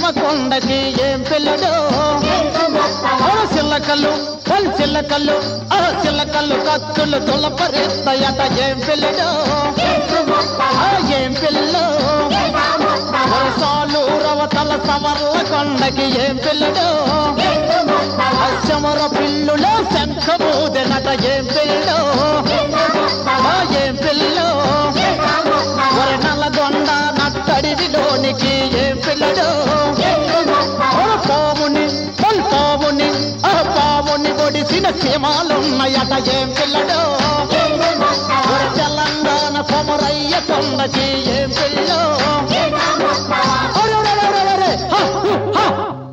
కొండకి ఏం పిల్లడు ఆ చిల్లకల్లు పల్ చిల్లకల్లు ఆ చిల్లకల్లు కత్తులు తులపరిస్తాయట ఏం పిల్లడు ఆ ఏం పిల్లు వర్షాలు రవతల సవర్ల కొండకి ఏం పిల్లడు అచ్చమర పిల్లులో శంఖమూదెనట ఏం పిల్లు ఆ ఏం పిల్లు ఒరి నల్లగొండ నట్టడిలోనికి ఏం పిల్లడు ఒరి పావుని పల్ పావుని ఆ పావుని ఒడిసిన సీమాలున్నాయట ఏం పిల్లడు ఒరి తెలంగాణ కొమరయ్య కొండకి ఏం పిల్లు ఒరే, ఒరే, ఒరే, ఒరే, ఒరే, హ, హు, హ.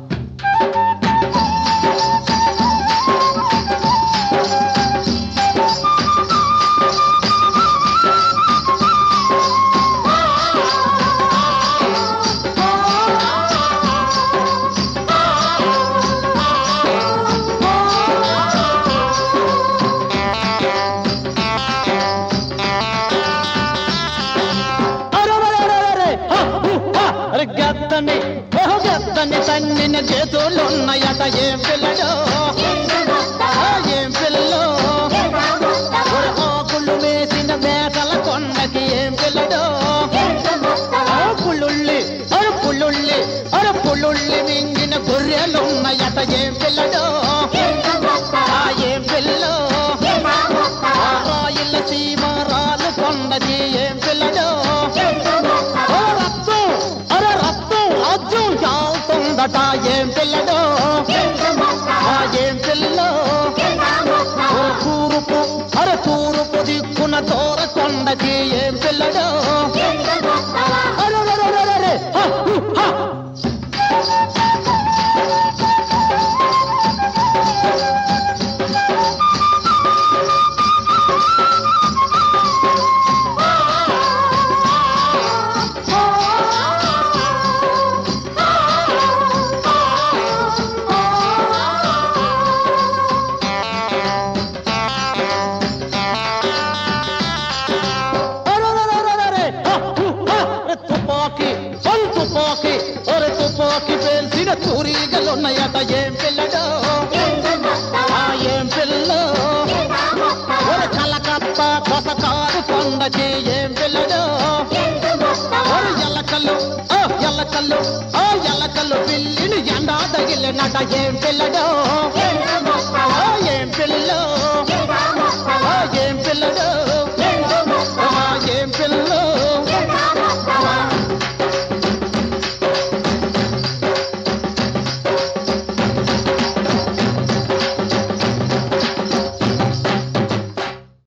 అరెరెరెరెరె! హ! హు! హ! అరె గద్దని ఓహ గద్దని తన్నిన చేతులున్నాయట ఏం పిల్లడు ఆ ఏం పిల్లలో ఒరే ఆకులు వేసిన మేకల కొండకి ఏం పిల్లడు ఆ పుల్లుళ్ళి అరే పుల్లుళ్ళి అరే పుల్లుళ్ళి మింగిన గొర్రెలున్నాయట ఏం పిల్లడు ఆ ఏం పిల్లలో ఆ రాయిల సీమారాలు కొండకి ఏం పిల్లడు ఓ రక్తం అరే రక్తం అజ్జం చాలుతుందట ఏం పిల్లడు ఆ ఏం పిల్లలో ఓ తూరుపు అరే తూరుపు దిక్కున దూర కొండకి ఏం పిల్లడు అరెరెరెరెరె! హ! హు! హ! అరెరెరెరెరె! హ! హు! హ! అరె తుపాకి పల్ తుపాకి ఒరే తుపాకి పేల్చిన తూరీగలున్నాయట ఏం పిల్లడు ఆ ఏం పిల్లలో ఒరే కలకత్త కొసకారు కొండకి ఏం పిల్లడు ఒరే ఎల్లకల్లు ఆ ఎల్లకల్లు ఆ ఎల్లకల్లు పిల్లిని ఎండా తగిలినట ఏం పిల్లడు